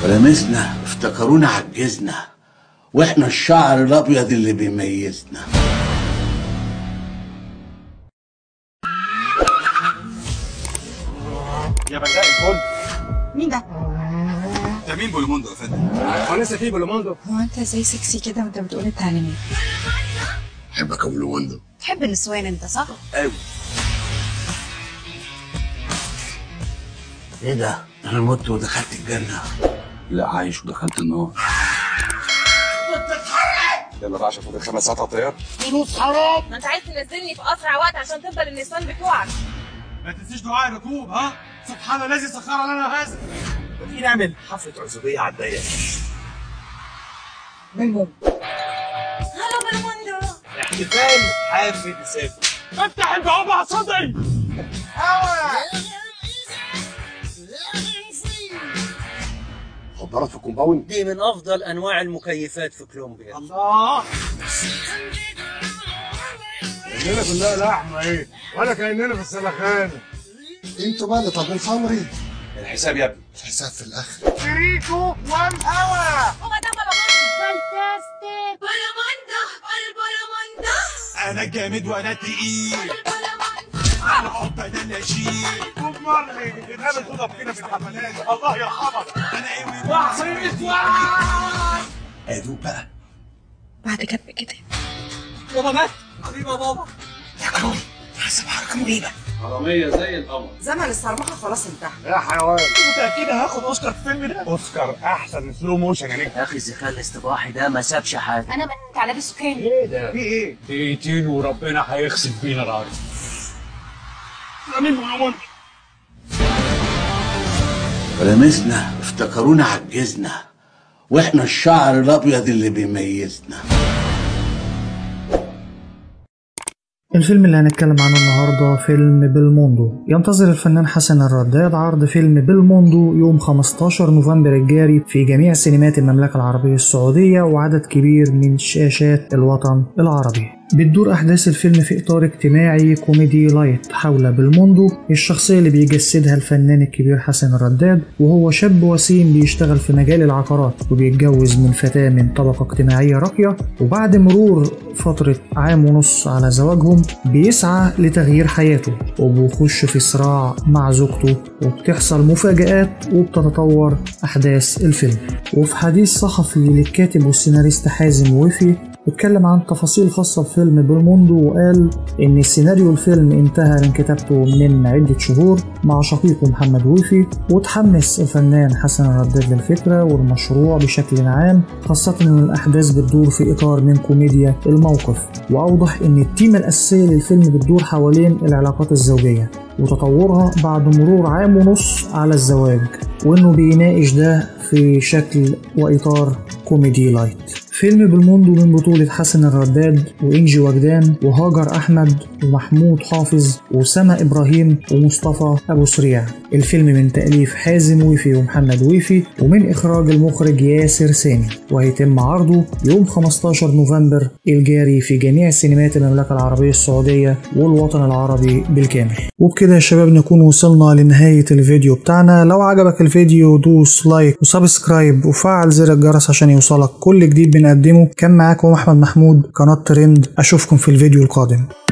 رمسنا افتكرونا عجزنا واحنا الشعر الابيض اللي بيميزنا يا مساء الفل مين ده؟ ده مين بولوموندو يا فندم؟ هو لسه في بولوموندو؟ هو انت زي سكسي كده وانت بتقول التعليمات بحبك يا بلوندو تحب النسوان انت صح؟ قوي ايه ده انا مت ودخلت الجنه لا عايش ودخلت النار يلا بقى عشان فاضل خمس ساعات على الطياره فلوس حرام ما انت عايز تنزلني في اسرع وقت عشان تفضل النسوان بتوعك ما تنسيش دعاء الركوب ها؟ سبحان الذي سخر لنا هذا في نعمل حفله عزوبيه على الضيق بالمهم هلا بالموندو احتفال حافل سافر افتح البوابه على صدري خبرات في الكومباوند دي من افضل انواع المكيفات في كولومبيا الله كأننا كلها لحمة ايه ولا كأننا في السلخانة انتوا بقى اللي طالبين خمري الحساب يا ابني الحساب في الاخر فريكو والهوى هو ده بالموندو فانتاستيك بالموندو بالموندو انا جامد وانا تقيل بالموندو على حب انا اللي اشيل طول مرة بنقابل صدف كده في الحفلات الله يرحمك انا ايه وحصيت ادوب بقى بعد كده كده بابا مات حبيبي يا بابا زمن الصرمحه خلاص انتهى يا حيوان متأكد هاخد اوسكار في الفيلم ده اوسكار احسن سلو موشن يا نجم يا اخي الزخان الاصطباحي ده ما سابش حاجه انا بنت على بالسكان ايه ده في ايه دقيقتين وربنا هيخسف بينا الارض ده مين بولومون رمسنا افتكرونا عجزنا واحنا الشعر الابيض اللي بيميزنا الفيلم اللي هنتكلم عنه النهاردة فيلم بالموندو ينتظر الفنان حسن الرداد عرض فيلم بالموندو يوم 15 نوفمبر الجاري في جميع سينمات المملكة العربية السعودية وعدد كبير من شاشات الوطن العربي بتدور أحداث الفيلم في إطار اجتماعي كوميدي لايت حول بالموندو الشخصية اللي بيجسدها الفنان الكبير حسن الرداد وهو شاب وسيم بيشتغل في مجال العقارات وبيتجوز من فتاة من طبقة اجتماعية راقية وبعد مرور فترة عام ونص على زواجهم بيسعى لتغيير حياته وبيخش في صراع مع زوجته وبتحصل مفاجآت وبتتطور أحداث الفيلم وفي حديث صحفي للكاتب والسيناريست حازم وفي اتكلم عن تفاصيل خاصة بفيلم بالموندو وقال إن سيناريو الفيلم انتهى من كتابته من عدة شهور مع شقيقه محمد ويفي وتحمس الفنان حسن الرداد للفكرة والمشروع بشكل عام خاصة إن الأحداث بتدور في إطار من كوميديا الموقف وأوضح إن التيمة الأساسية للفيلم بتدور حوالين العلاقات الزوجية وتطورها بعد مرور عام ونص على الزواج وإنه بيناقش ده في شكل وإطار كوميدي لايت فيلم بالموندو من بطولة حسن الرداد وإنجي وجدان وهاجر أحمد ومحمود حافظ وسما إبراهيم ومصطفى أبو سريع الفيلم من تأليف حازم ويفي ومحمد ويفي ومن إخراج المخرج ياسر سامي وهيتم عرضه يوم 15 نوفمبر الجاري في جميع سينمات المملكة العربية السعودية والوطن العربي بالكامل وبكده يا شباب نكون وصلنا لنهاية الفيديو بتاعنا لو عجبك الفيديو دوس لايك وسبسكرايب وفعل زر الجرس عشان يوصلك كل جديد بنقدمه كان معاكم أحمد محمود قناة ترند أشوفكم في الفيديو القادم